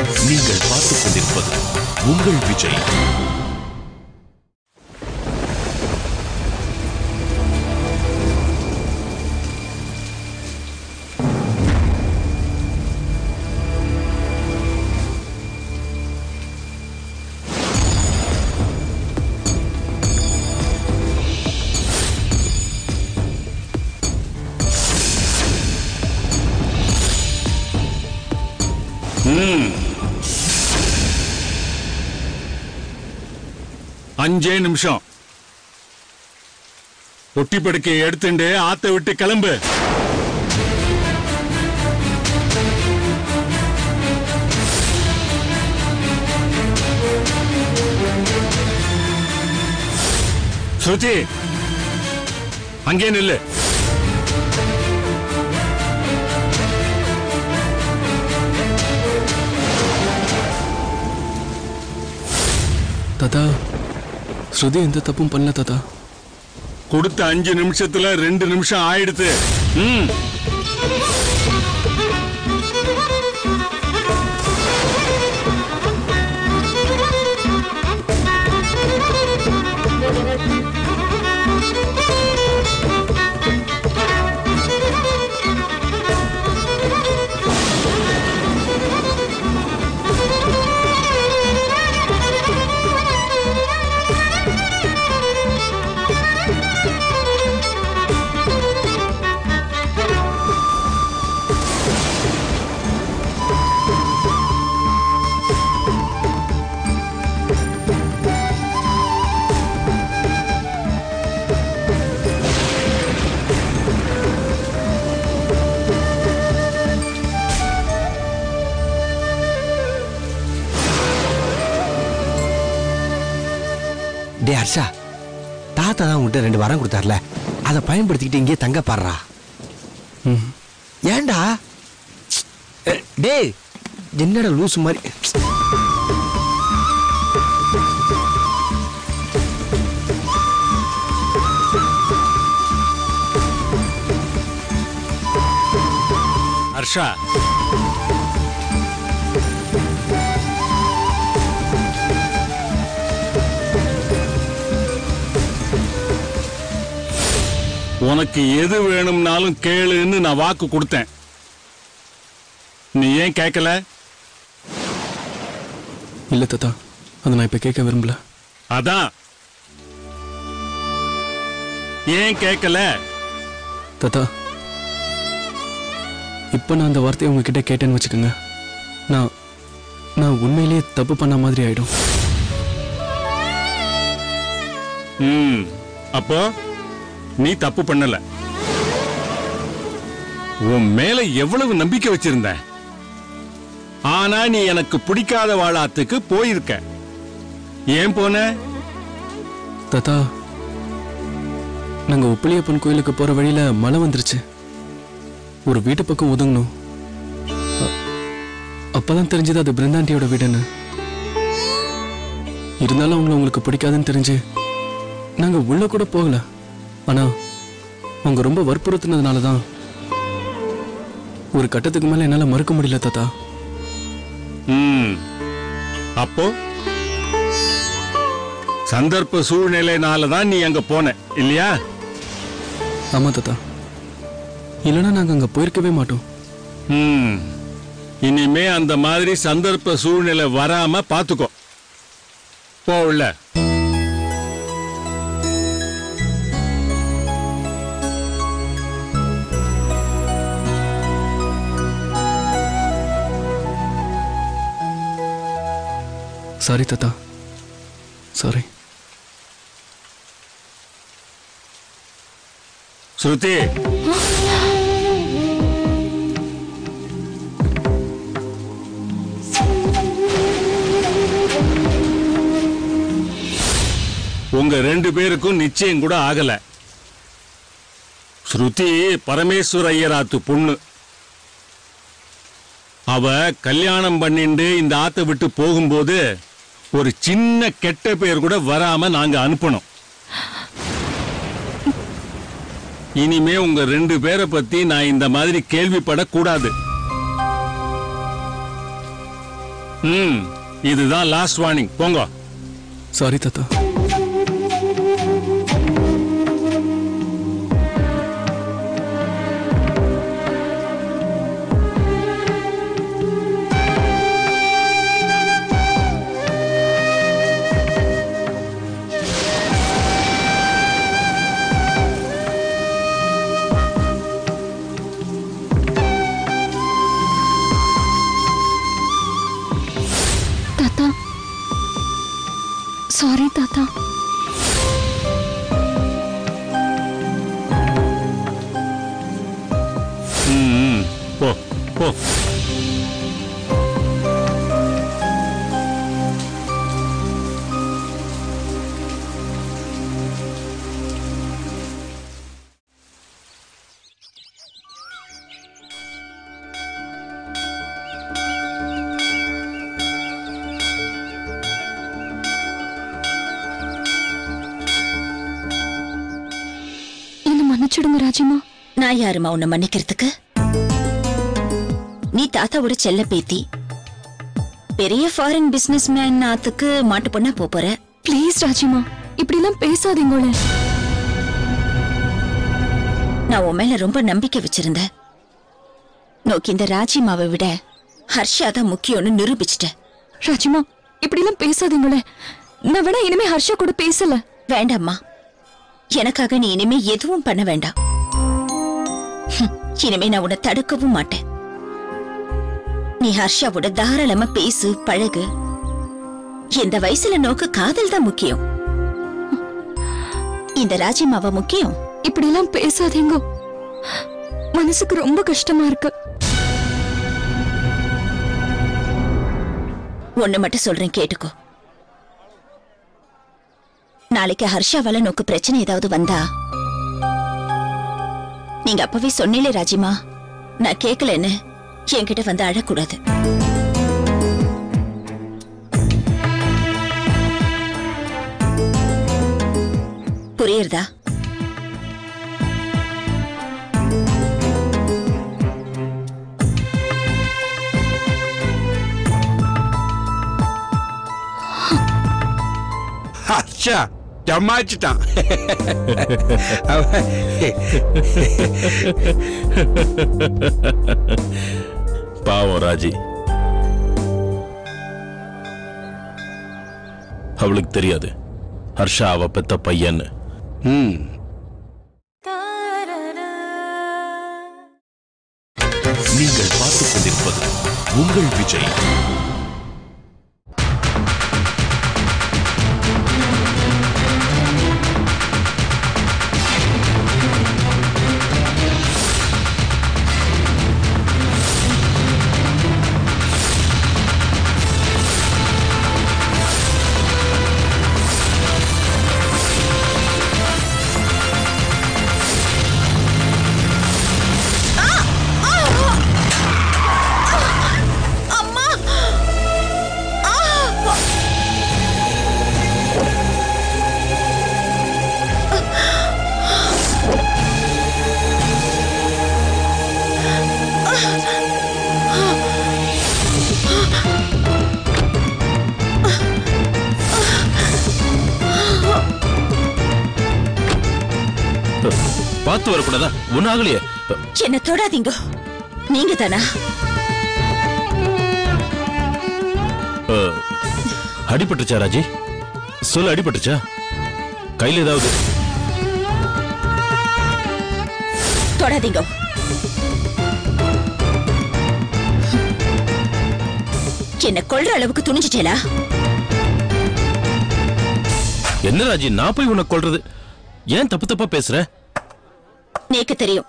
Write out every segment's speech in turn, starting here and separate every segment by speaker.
Speaker 1: நீங்கள் பார்த்துக் கொண்டிருப்பது உங்கள் விஜய்
Speaker 2: அஞ்சே நிமிஷம் ஒட்டி படுக்கையை எடுத்துட்டு ஆத்த விட்டு கிளம்பு ஸ்ருதி அங்கே நில்லு
Speaker 3: தாத்தா ஸ்ருதி எந்த தப்பும் பண்ணல தாத்தா
Speaker 2: கொடுத்த அஞ்சு நிமிஷத்துல ரெண்டு நிமிஷம் ஆயிடுத்து ம்
Speaker 4: டே ஹர்ஷா தாத்தா தான் உங்ககிட்ட ரெண்டு வரம் கொடுத்தார்ல அதை பயன்படுத்திக்கிட்டு இங்கே தங்க பாடுறா ஏன்டா எ, டேய் என்னடா லூசு மாதிரி
Speaker 2: ஹர்ஷா உனக்கு எது வேணும்னாலும் கேளுன்னு நான் வாக்கு கொடுத்தேன் நீ ஏன் கேட்கல
Speaker 3: இல்ல தாத்தா அதை நான் இப்ப கேட்க விரும்பல
Speaker 2: அதான் ஏன் கேட்கல
Speaker 3: தாத்தா இப்ப நான் அந்த வார்த்தையை உங்ககிட்ட கேட்டேன்னு வச்சுக்கோங்க நான் நான் உண்மையிலேயே தப்பு பண்ண மாதிரி ஆயிடும்
Speaker 2: ம் அப்போ நீ தப்பு பண்ணல உன் மேல எவ்வளவு நம்பிக்கை வச்சிருந்த ஆனா நீ எனக்கு பிடிக்காத வாழாத்துக்கு போயிருக்க ஏன் போன
Speaker 3: தாத்தா நாங்க உப்பிலியப்பன் கோயிலுக்கு போற வழியில மழை வந்துருச்சு ஒரு வீட்டு பக்கம் ஒதுங்கணும் அ- அப்பதான் தெரிஞ்சது அது பிருந்தாண்டியோட வீடுன்னு இருந்தாலும் அவங்கள உங்களுக்கு பிடிக்காதுன்னு தெரிஞ்சு நாங்க உள்ள கூட போகல ஆனா அவங்க ரொம்ப வற்புறுத்தினதுனால தான் ஒரு கட்டத்துக்கு மேல என்னால மறுக்க முடியல தாத்தா
Speaker 2: ம் அப்போ சந்தர்ப்ப சூழ்நிலைனால தான் நீ அங்க போன இல்லையா
Speaker 3: ஆமா தாத்தா இல்லைன்னா நாங்க அங்க போயிருக்கவே மாட்டோம்
Speaker 2: ம் இனிமே அந்த மாதிரி சந்தர்ப்ப சூழ்நிலை வராம பாத்துக்கோ போ உள்ள
Speaker 3: சாரி தாத்தா சாரி
Speaker 2: ஸ்ருதி உங்க ரெண்டு பேருக்கும் நிச்சயம் கூட ஆகல ஸ்ருதி பரமேஸ்வர ஐயராத்து பொண்ணு அவ கல்யாணம் பண்ணிண்டு இந்த ஆத்தை விட்டு போகும்போது ஒரு சின்ன கெட்ட பேர் கூட வராம நாங்க அனுப்பணும் இனிமே உங்க ரெண்டு பேரை பத்தி நான் இந்த மாதிரி கேள்விப்படக்கூடாது ம் இதுதான் லாஸ்ட் வார்னிங் போங்க
Speaker 3: சாரி தாத்தா
Speaker 5: தாத்தா சாரி தாத்தா
Speaker 2: ம் ம், போ போ
Speaker 5: என்ன மன்னிச்சிடுங்க ராஜிமா
Speaker 6: நான் யாருமா உன்னை மன்னிக்கிறதுக்கு நீ தாத்தாவோட செல்ல பேத்தி பெரிய ஃபாரின் பிசினஸ் மேன் ஆத்துக்கு மாட்டு பொண்ணா போப் போற
Speaker 5: ப்ளீஸ் ராஜிமா இப்படி எல்லாம் பேசாதீங்களே
Speaker 6: நான் உன் மேல ரொம்ப நம்பிக்கை வச்சிருந்தேன் நோக்கி இந்த ராஜிமாவை விட ஹர்ஷா தான் முக்கியம்னு நிரூபிச்சிட்ட
Speaker 5: ராஜிமா இப்படி எல்லாம் பேசாதீங்களே நான் வேணா இனிமே ஹர்ஷா கூட பேசல
Speaker 6: வேண்டாம்மா எனக்காக நீ இனிமே எதுவும் பண்ண வேண்டாம் ஹம், இனிமே நான் உன்னை தடுக்கவும் மாட்டேன் நீ ஹர்ஷாவோட தாராளமா பேசு பழகு இந்த வயசுல நோக்கு காதல் தான் முக்கியம் இந்த ராஜிமாவா முக்கியம்
Speaker 5: இப்படி எல்லாம் பேசாதீங்க மனசுக்கு ரொம்ப கஷ்டமா இருக்கு
Speaker 6: ஒண்ணு மட்டும் சொல்றேன் கேட்டுக்கோ நாளைக்கு ஹர்ஷாவால நோக்கு பிரச்சனை ஏதாவது வந்தா நீங்க அப்பவே சொன்னீங்களே ராஜிமா நான் கேட்கலன்னு என்கிட்ட வந்து அழக்கூடாது புரியுறதா
Speaker 2: அச்சா ஜமாச்சிட்டான்
Speaker 1: பாவம் ராஜி அவளுக்கு தெரியாது ஹர்ஷா அவ பெத்த பையன்னு
Speaker 2: ம்
Speaker 1: நீங்கள் பார்த்துக் கொண்டிருப்பது உங்கள் விஜய் பார்த்து வரக்கூடாதா ஒன்னும் ஆகலையே
Speaker 6: என்ன தொடாதீங்க நீங்க தானா
Speaker 1: அஹ், அடிபட்டுச்சா ராஜி சொல்லு அடிபட்டுச்சா கையில ஏதாவது
Speaker 6: தொடாதீங்க என்ன கொல்ற அளவுக்கு துணிஞ்சிட்டேலா
Speaker 1: என்ன ராஜி நான் போய் உன்னை கொல்றது ஏன் தப்பு தப்பா பேசுற
Speaker 6: நேக்கு தெரியும்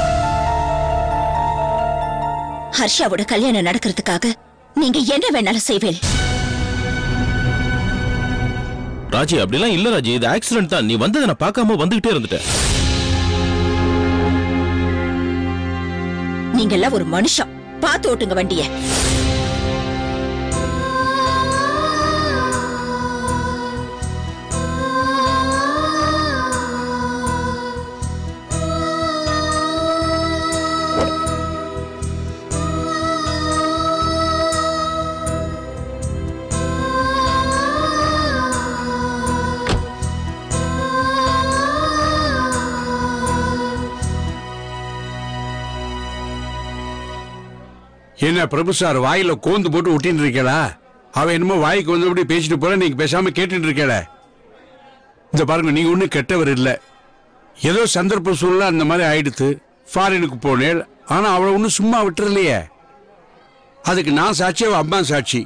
Speaker 6: ஹர்ஷாவோட கல்யாணம் நடக்கிறதுக்காக நீங்க என்ன வேணாலும் செய்வேன்
Speaker 1: ராஜி அப்படிலாம் இல்ல ராஜி இது ஆக்சிடென்ட் தான் நீ வந்ததை நான் பார்க்காம வந்துகிட்டே இருந்துட்டேன்
Speaker 6: நீங்க எல்லாம் ஒரு மனுஷன் பார்த்து ஓட்டுங்க வண்டிய
Speaker 2: என்ன பிரபு சார் வாயில கோந்து போட்டு ஒட்டின்னு இருக்கலா அவ என்னமோ வாய்க்கு வந்தபடி பேசிட்டு போற நீங்க பேசாம கேட்டுட்டு இருக்கல இந்த பாருங்க நீங்க ஒண்ணும் கெட்டவர் இல்ல ஏதோ சந்தர்ப்ப சூழ்நிலை அந்த மாதிரி ஆயிடுத்து ஃபாரினுக்கு போனேன் ஆனா அவளை ஒன்றும் சும்மா விட்டுறலையே அதுக்கு நான் சாட்சி அவ அம்மா சாட்சி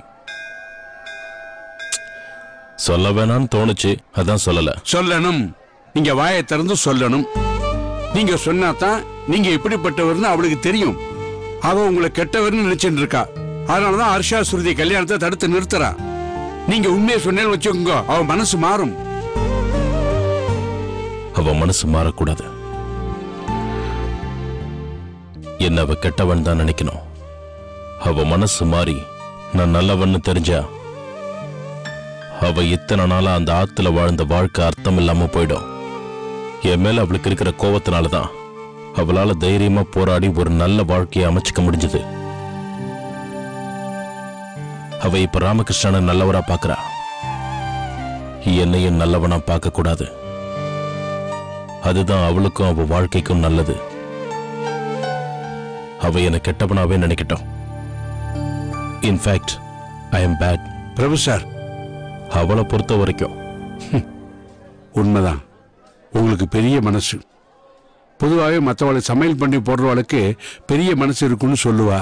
Speaker 1: சொல்ல வேணாம்னு தோணுச்சு அதான் சொல்லல
Speaker 2: சொல்லணும் நீங்க வாயை திறந்து சொல்லணும் நீங்க சொன்னாதான் நீங்க எப்படிப்பட்டவர்னு அவளுக்கு தெரியும் அவ உங்களை கெட்டவர்னு நினைச்சிட்டு இருக்கா அதனாலதான் ஹர்ஷா சுருதி கல்யாணத்தை தடுத்து நிறுத்துறா நீங்க உண்மையை சொன்னேன்னு வச்சுக்கோங்க அவ மனசு மாறும்
Speaker 1: அவ மனசு மாறக்கூடாது என்ன அவ கெட்டவன் தான் நினைக்கணும் அவ மனசு மாறி நான் நல்லவன்னு தெரிஞ்சா அவ இத்தனை நாளா அந்த ஆத்துல வாழ்ந்த வாழ்க்கை அர்த்தம் இல்லாம போயிடும் என் மேல அவளுக்கு இருக்கிற கோவத்தினால தான் அவளால தைரியமா போராடி ஒரு நல்ல வாழ்க்கையை அமைச்சுக்க முடிஞ்சது அவ இப்ப ராமகிருஷ்ணனை நல்லவரா பாக்குறா என்னையும் நல்லவனா பார்க்க கூடாது அதுதான் அவளுக்கும் அவ வாழ்க்கைக்கும் நல்லது அவ என்னை கெட்டவனாவே நினைக்கட்டும் in fact I am bad
Speaker 2: Prabhu sir
Speaker 1: அவளை பொறுத்த வரைக்கும்
Speaker 2: உண்மைதான் உங்களுக்கு பெரிய மனசு பொதுவாகவே மற்றவளை சமையல் பண்ணி போடுறவளுக்கு பெரிய மனசு இருக்குன்னு சொல்லுவா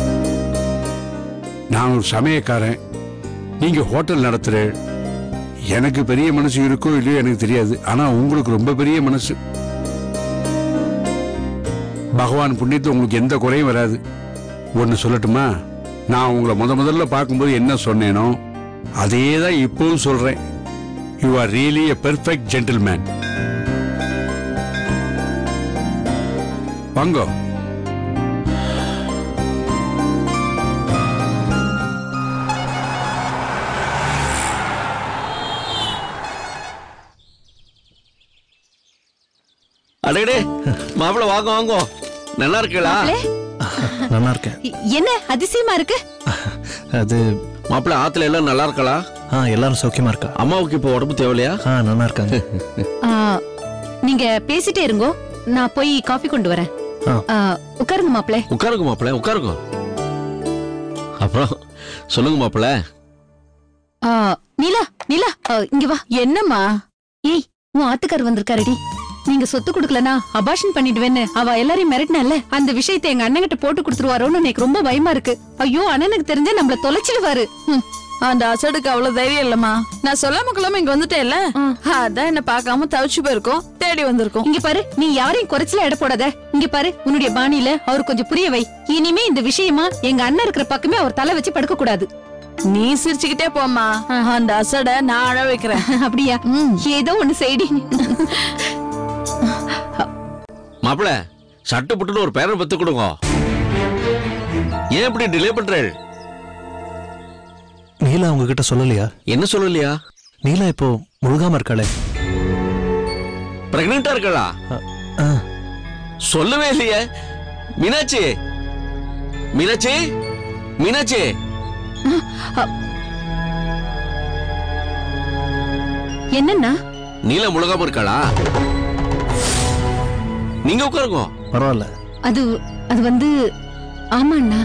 Speaker 2: நான் ஒரு சமயக்காரன் நீங்க ஹோட்டல் நடத்துறேன் எனக்கு பெரிய மனசு இருக்கோ இல்லையோ எனக்கு தெரியாது ஆனா உங்களுக்கு ரொம்ப பெரிய மனசு பகவான் புண்ணியத்தை உங்களுக்கு எந்த குறையும் வராது ஒன்னு சொல்லட்டுமா நான் உங்களை முத முதல்ல பார்க்கும்போது என்ன சொன்னேனோ அதே தான் இப்பவும் சொல்றேன் you are really a perfect gentleman வாங்கோ
Speaker 7: அடேடே மாப்பிள வாங்க வாங்க நல்லா இருக்கீங்களா
Speaker 3: நல்லா இருக்கேன்
Speaker 5: என்ன அதிசயமா இருக்கு
Speaker 3: அது
Speaker 7: மாப்பிள ஆத்துல எல்லாம் நல்லா இருக்கலாம்
Speaker 3: ஆ எல்லாரும் சௌக்கியமா இருக்கா
Speaker 7: அம்மாவுக்கு இப்போ உடம்பு தேவையில்லையா
Speaker 3: ஆ நல்லா இருக்காங்க
Speaker 5: ஆ, நீங்க பேசிட்டே இருங்கோ நான் போய் காஃபி கொண்டு வரேன்
Speaker 3: ஆ.
Speaker 5: ஆ, உட்காருங்க மாப்பிள
Speaker 7: உட்காருங்க மாப்பிள உட்காருங்க அப்புறம் சொல்லுங்க மாப்பிள
Speaker 5: நீலா நீலா ஆ, இங்க வா என்னம்மா ஏய் உன் ஆத்துக்கார் வந்திருக்காருடி நீங்க சொத்து குடுக்கலனா அபாஷன் பண்ணிடுவேன்னு அவ எல்லாரையும் மிரட்டினல்ல அந்த விஷயத்தை எங்க அண்ணன் கிட்ட போட்டு கொடுத்துருவாரோன்னு எனக்கு ரொம்ப பயமா இருக்கு ஐயோ அண்ணனுக்கு தெரிஞ்சா நம்மள தொலைச்சிடுவாரு ம்.
Speaker 8: அந்த அசடுக்கு அவ்வளவு தைரியம் இல்லம்மா நான் சொல்லாம கொள்ளாம இங்க வந்துட்டேன்ல அதான் என்ன பார்க்காம தவிச்சு போயிருக்கோம் தேடி வந்திருக்கோம்
Speaker 5: இங்க பாரு நீ யாரையும் குறைச்சல எடை போடாத இங்க பாரு உன்னுடைய பாணியில அவர் கொஞ்சம் புரிய வை இனிமே இந்த விஷயமா எங்க அண்ணன் இருக்கிற பக்கமே அவர் தலை வச்சு படுக்க கூடாது
Speaker 8: நீ சிரிச்சுக்கிட்டே போம்மா அந்த அசட நான் அழ வைக்கிறேன்
Speaker 5: அப்படியா ஏதோ ஒண்ணு செய்டி
Speaker 7: மாப்பிள சட்டு புட்டுன்னு ஒரு பேரை பத்து கொடுங்க ஏன் இப்படி டிலே பண்றேன்
Speaker 3: நீலா உங்ககிட்ட சொல்லலையா
Speaker 7: என்ன சொல்லலையா
Speaker 3: நீலா இப்போ முழுகாம இருக்காளே
Speaker 7: பிரெக்னெண்டா இருக்காளா
Speaker 3: ஆ,
Speaker 7: சொல்லவே இல்லையே மீனாட்சி மீனாட்சி மீனாட்சி
Speaker 5: என்னன்னா
Speaker 7: நீல முழுகாம இருக்காளா நீங்க உட்காருங்க
Speaker 3: பரவாயில்ல
Speaker 5: அது அது வந்து ஆமா அண்ணா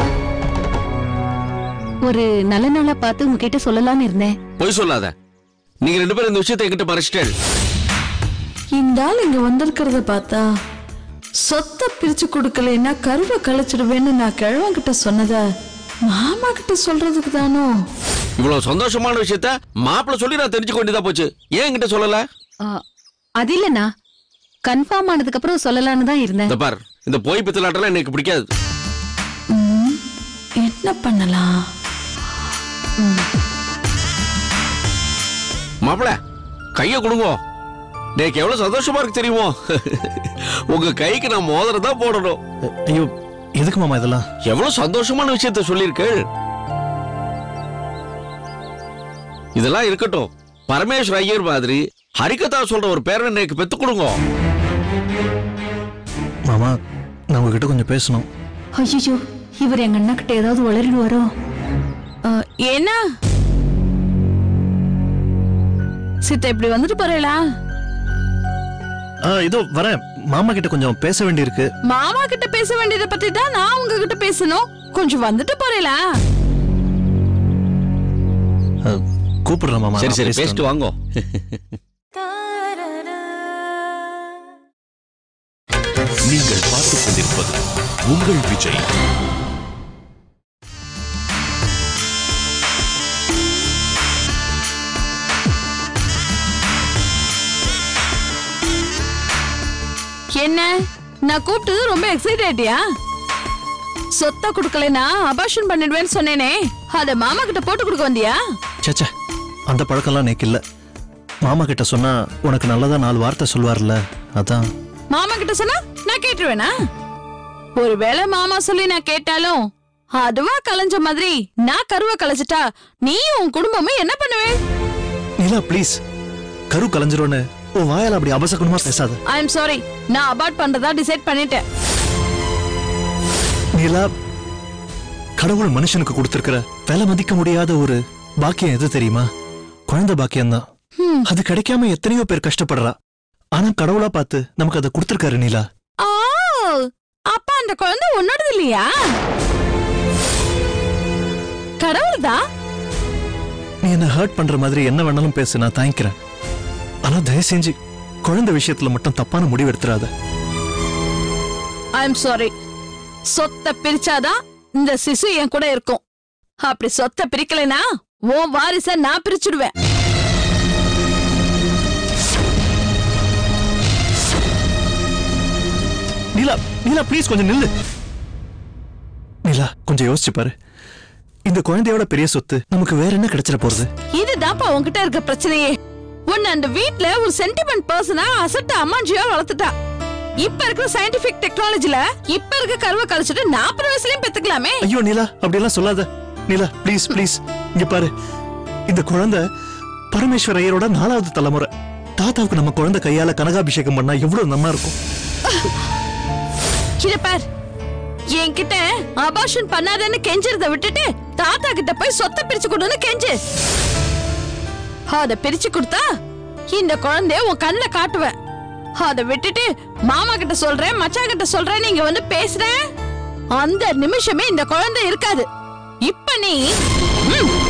Speaker 5: ஒரு நல்ல நாளா பார்த்து உங்ககிட்ட சொல்லலாம்னு இருந்தேன்
Speaker 7: பொய் சொல்லாத நீங்க ரெண்டு பேரும் இந்த விஷயத்தை என்கிட்ட மறைச்சிட்டேன்
Speaker 8: இந்த ஆள் இங்க வந்திருக்கிறத பார்த்தா சொத்தை பிரிச்சு கொடுக்கலைன்னா கருவை கழிச்சிடுவேன்னு நான் கிழவன் கிட்ட சொன்னத மாமா கிட்ட சொல்றதுக்கு தானோ
Speaker 7: இவ்வளவு சந்தோஷமான விஷயத்த மாப்பிள்ள சொல்லி நான் தெரிஞ்சுக்க வேண்டியதா போச்சு ஏன் என்கிட்ட சொல்லல
Speaker 5: ஆ, அது இல்லண்ணா கன்ஃபார்ம் ஆனதுக்கு அப்புறம் சொல்லலாம்னு தான் இருந்தேன்
Speaker 7: இந்த பார் இந்த போய் பித்தலாட்டெல்லாம் எனக்கு பிடிக்காது
Speaker 8: ம், என்ன பண்ணலாம்
Speaker 7: மாப்பிள கைய கொடுங்க எனக்கு எவ்வளவு சந்தோஷமா இருக்கு தெரியுமோ உங்க கைக்கு நான் மோதிரம் தான் போடணும்
Speaker 3: ஐயோ எதுக்கு மாமா இதெல்லாம்
Speaker 7: எவ்வளவு சந்தோஷமான விஷயத்த சொல்லியிருக்கேள் இதெல்லாம் இருக்கட்டும் பரமேஸ்வர் ஐயர் மாதிரி ஹரிகதா சொல்ற ஒரு பேரனை எனக்கு பெத்து கொடுங்க
Speaker 3: மாமா நான் உங்ககிட்ட கொஞ்சம் பேசணும்
Speaker 5: ஐயோ இவர் எங்க அண்ணா கிட்ட ஏதாவது வளரிடுவாரோ
Speaker 8: அஹ், என்ன சித்த இப்படி வந்துட்டு போறேளா
Speaker 3: ஆ இதோ வரேன் மாமா கிட்ட கொஞ்சம் பேச வேண்டியிருக்கு
Speaker 8: மாமா கிட்ட பேச வேண்டியதை பத்தி தான் நான் உங்ககிட்ட பேசணும் கொஞ்சம் வந்துட்டு போறீங்களா
Speaker 9: கூப்பிடுறேன் மாமா
Speaker 7: சரி
Speaker 9: நான்
Speaker 7: சரி
Speaker 9: பேசிட்டு
Speaker 7: பேசிட்டு வாங்கோ
Speaker 1: நீங்கள் பார்த்துக் கொண்டிருப்பது உங்கள் விஜய்
Speaker 8: என்ன நான் கூப்பிட்டது ரொம்ப எக்ஸைட் ஆயிட்டியா சொத்தை கொடுக்கலைன்னா அபாஷன் பண்ணிடுவேன்னு சொன்னேனே அத மாமா கிட்ட போட்டு கொடுக்க வந்தியா
Speaker 9: சேச்சே அந்த பழக்கம்லாம் எனக்கு இல்ல மாமா கிட்ட சொன்னா உனக்கு நல்லதா நாலு வார்த்தை சொல்வார்ல அதான்
Speaker 8: மாமா கிட்ட சொன்னா நான் கேட்டுருவேனா ஒருவேளை மாமா சொல்லி நான் கேட்டாலும் அதுவா கலைஞ்ச மாதிரி நான் கருவை கலைச்சிட்டா நீயும் உன் குடும்பமும் என்ன பண்ணுவே
Speaker 9: நிலா ப்ளீஸ் கரு கலைஞ்சிரோன்னு உன் வாயால அப்படி அபசகுணமா பேசாத
Speaker 8: ஐ எம் சாரி நான் அபார்ட் பண்றதா டிசைட் பண்ணிட்டேன்
Speaker 9: நிலா கடவுள் மனுஷனுக்கு கொடுத்திருக்கிற விலை மதிக்க முடியாத ஒரு பாக்கியம் எது தெரியுமா குழந்தை பாக்கியம் தான் அது கிடைக்காம எத்தனையோ பேர் கஷ்டப்படுறா ஆனா கடவுளா பார்த்து நமக்கு அதை கொடுத்திருக்காரு நீலா
Speaker 8: ஆ அப்பா அந்த குழந்தை உன்னோடது இல்லையா கடவுள் தான்
Speaker 9: நீ என்ன ஹர்ட் பண்ற மாதிரி என்ன வேணாலும் பேசு நான் தாங்கிக்கிறேன் ஆனா தயவு செஞ்சு குழந்தை விஷயத்துல மட்டும் தப்பான முடிவு எடுத்துறாத
Speaker 8: ஐ எம் சாரி சொத்தை பிரிச்சாதான் இந்த சிசு என் கூட இருக்கும் அப்படி சொத்தை பிரிக்கலைனா உன் வாரிச நான் பிரிச்சுடுவேன்
Speaker 9: நீலா நீலா ப்ளீஸ் கொஞ்சம் நில்லு நீலா கொஞ்சம் யோசிச்சு பாரு இந்த குழந்தையோட பெரிய சொத்து நமக்கு வேற என்ன கிடைச்சிட போறது
Speaker 8: இதுதான்ப்பா உன்கிட்ட இருக்க பிரச்சனையே உன்னை அந்த வீட்ல ஒரு சென்டிமெண்ட் பர்சனா அசட்ட அம்மாஞ்சியா வளர்த்துட்டா இப்ப இருக்கிற சயின்டிபிக் டெக்னாலஜில இப்ப இருக்க கருவை கழிச்சிட்டு நாற்பது வயசுலயும் பெத்துக்கலாமே
Speaker 9: ஐயோ நீலா அப்படியெல்லாம் சொல்லாத நீலா ப்ளீஸ் ப்ளீஸ் இங்க பாரு இந்த குழந்தை பரமேஸ்வர ஐயரோட நாலாவது தலைமுறை தாத்தாவுக்கு நம்ம குழந்தை கையால கனகாபிஷேகம் பண்ணா எவ்வளவு நல்லா இருக்கும்
Speaker 8: இத பார் என்கிட்ட அபாஷன் பண்ணாதன்னு கெஞ்சறத விட்டுட்டு தாத்தா கிட்ட போய் சொத்தை பிரிச்சு கொடுன்னு கெஞ்சு அத பிரிச்சு கொடுத்தா இந்த குழந்தைய உன் கண்ணுல காட்டுவேன் அத விட்டுட்டு மாமா கிட்ட சொல்றேன் மச்சா கிட்ட சொல்றேன் நீங்க வந்து பேசுறேன் அந்த நிமிஷமே இந்த குழந்தை இருக்காது இப்ப நீ ம்,